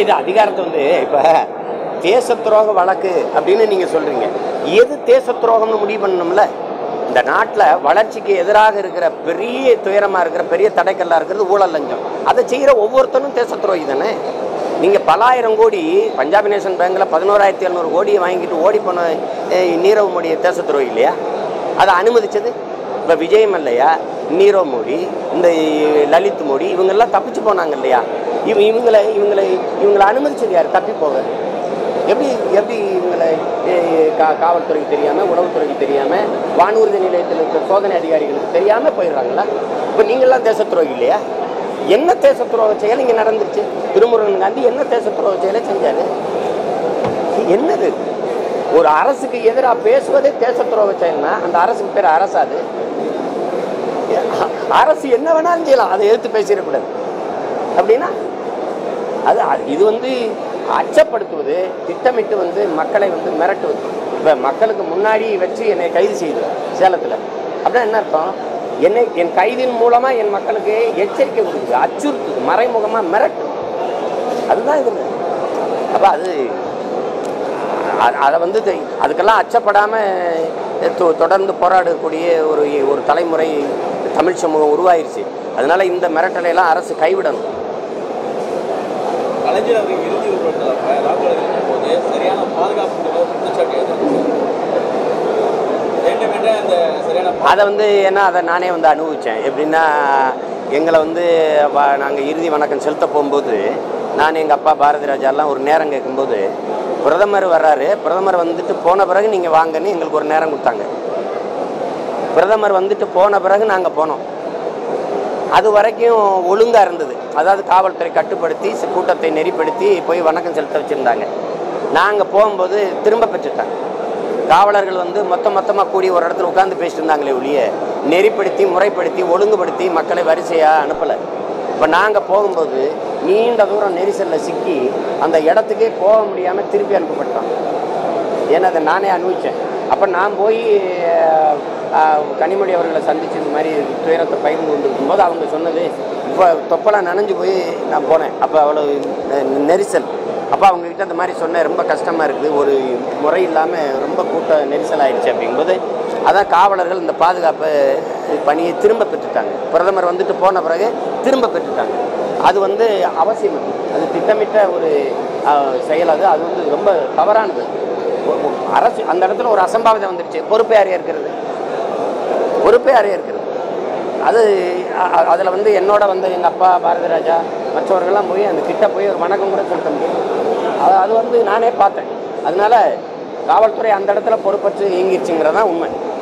இது அதிகாரத்தை வந்து இப்போ தேச துரோக வழக்கு அப்படின்னு நீங்கள் சொல்கிறீங்க எது தேச துரோகம்னு முடிவு பண்ணணும்ல இந்த நாட்டில் வளர்ச்சிக்கு எதிராக இருக்கிற பெரிய துயரமாக இருக்கிற பெரிய தடைக்கல்லாக இருக்கிறது ஊழல் லஞ்சம் அதை செய்கிற ஒவ்வொருத்தனும் தேச துரோகி தானே நீங்கள் பலாயிரம் கோடி பஞ்சாப் நேஷன் பேங்க்கில் பதினோராயிரத்தி எழுநூறு கோடியை வாங்கிட்டு ஓடி போன அஹ், நீரவ் மோடியை தேச துரோகி இல்லையா அதை அனுமதிச்சது இப்போ விஜய் மல்லையா நீரவ் மோடி இந்த லலித் மோடி இவங்கெல்லாம் தப்பிச்சு போனாங்க இல்லையா இவ இவங்களை இவங்களை இவங்களை அனுமதிச்சது யார் தப்பி போக எப்படி எப்படி இவங்களை அஹ், கா காவல்துறைக்கு தெரியாமல் உளவுத்துறைக்கு தெரியாமல் வானூர்தி நிலையத்தில் இருக்கிற சோதனை அதிகாரிகளுக்கு தெரியாமல் போயிடுறாங்களா இப்போ நீங்களாம் தேச துரோகி இல்லையா என்ன தேச துரோக செயல் இங்கே நடந்துருச்சு திருமுருகன் காந்தி என்ன தேச துரோக செயலை செஞ்சாரு என்னது ஒரு அரசுக்கு எதிராக பேசுவதே தேச துரோக செயல்னா அந்த அரசுக்கு பேர் அரசாது அரசு என்ன வேணாலும் செய்யலாம் அதை எதிர்த்து பேசிடக்கூடாது அப்படின்னா அது அ- இது வந்து அச்சப்படுத்துவது திட்டமிட்டு வந்து மக்களை வந்து மிரட்டுவது இப்போ மக்களுக்கு முன்னாடி வச்சு என்னை கைது செய்யுது சேலத்தில் அப்படின்னா என்ன அர்த்தம் என்னை என் கைதின் மூலமாக என் மக்களுக்கு எச்சரிக்கை கொடுக்குது அச்சுறுத்துது மறைமுகமாக மிரட்டு அதுதான் இது அப்போ அது அ- அதை வந்து தெ- அதுக்கெல்லாம் அச்சப்படாமல் தொடர்ந்து போராடக்கூடிய ஒரு ஒரு தலைமுறை தமிழ் சமூகம் உருவாயிருச்சு அதனால இந்த மிரட்டலையெல்லாம் அரசு கைவிடணும் கலைஞர் அவர்கள் இறுதி உருவத்தில் ராகுல் இருக்கும்போது சரியான பாதுகாப்பு கொடுக்க குற்றச்சாட்டு எதிர்த்து வேண்டுமென்றே அந்த சரியான அதை வந்து ஏன்னா அதை நானே வந்து அனுபவித்தேன் எப்படின்னா எங்களை வந்து நாங்கள் இறுதி வணக்கம் செலுத்த போகும்போது நான் எங்கள் அப்பா பாரதி ராஜாலாம் ஒரு நேரம் கேட்கும்போது பிரதமர் வர்றாரு பிரதமர் வந்துட்டு போன பிறகு நீங்கள் வாங்கன்னு எங்களுக்கு ஒரு நேரம் கொடுத்தாங்க பிரதமர் வந்துட்டு போன பிறகு நாங்கள் போனோம் அது வரைக்கும் ஒழுங்காக இருந்தது அதாவது காவல்துறை கட்டுப்படுத்தி சி- கூட்டத்தை நெறிப்படுத்தி போய் வணக்கம் செலுத்த வச்சுருந்தாங்க நாங்கள் போகும்போது திரும்ப பெற்றுட்டாங்க காவலர்கள் வந்து மொத்த மொத்தமாக கூடி ஒரு இடத்துல உட்காந்து பேசிட்டு இருந்தாங்களே ஒழிய நெறிப்படுத்தி முறைப்படுத்தி ஒழுங்குபடுத்தி மக்களை வரிசையாக அனுப்பலை இப்போ நாங்கள் போகும்போது நீண்ட தூரம் நெரிசலில் சிக்கி அந்த இடத்துக்கே போக முடியாமல் திருப்பி அனுப்பப்பட்டோம் ஏன்னா அதை நானே அனுபவித்தேன் அப்போ நான் போய் அஹ், அஹ், கனிமொழி அவர்களை சந்திச்சு இந்த மாதிரி துயரத்தை பகிர்ந்து கொண்டு இருக்கும்போது அவங்க சொன்னது இப்போ தொப்பலாம் நனைஞ்சு போய் நான் போனேன் அப்போ அவ்வளோ நெ- நெரிசல் அப்போ அவங்கக்கிட்ட இந்த மாதிரி சொன்னேன் ரொம்ப கஷ்டமாக இருக்குது ஒரு முறை இல்லாமல் ரொம்ப கூட்ட நெரிசல் ஆயிடுச்சு அப்படிங்கும்போது அதான் காவலர்கள் இந்த பாதுகாப்பு பணியை திரும்ப பெற்றுட்டாங்க பிரதமர் வந்துட்டு போன பிறகு திரும்ப பெற்றுட்டாங்க அது வந்து அவசியம் அது. அது திட்டமிட்ட ஒரு அஹ், செயல் அது அது வந்து ரொம்ப தவறானது ஒ- ஒ- அரசு அந்த இடத்துல ஒரு அசம்பாவிதம் வந்துடுச்சு பொறுப்பே யாரையா இருக்கிறது பொறுப்பே யாரையா இருக்கிறது அது அதில் வந்து என்னோட வந்த எங்கள் அப்பா பாரதி ராஜா மற்றவர்கள்லாம் போய் அந்த கிட்ட போய் ஒரு வணக்கம் கூட செலுத்த முடியும் அது அது வந்து நானே பார்த்தேன் அதனால காவல்துறை அந்த இடத்துல பொறுப்பற்று இயங்கிருச்சுங்கிறது தான் உண்மை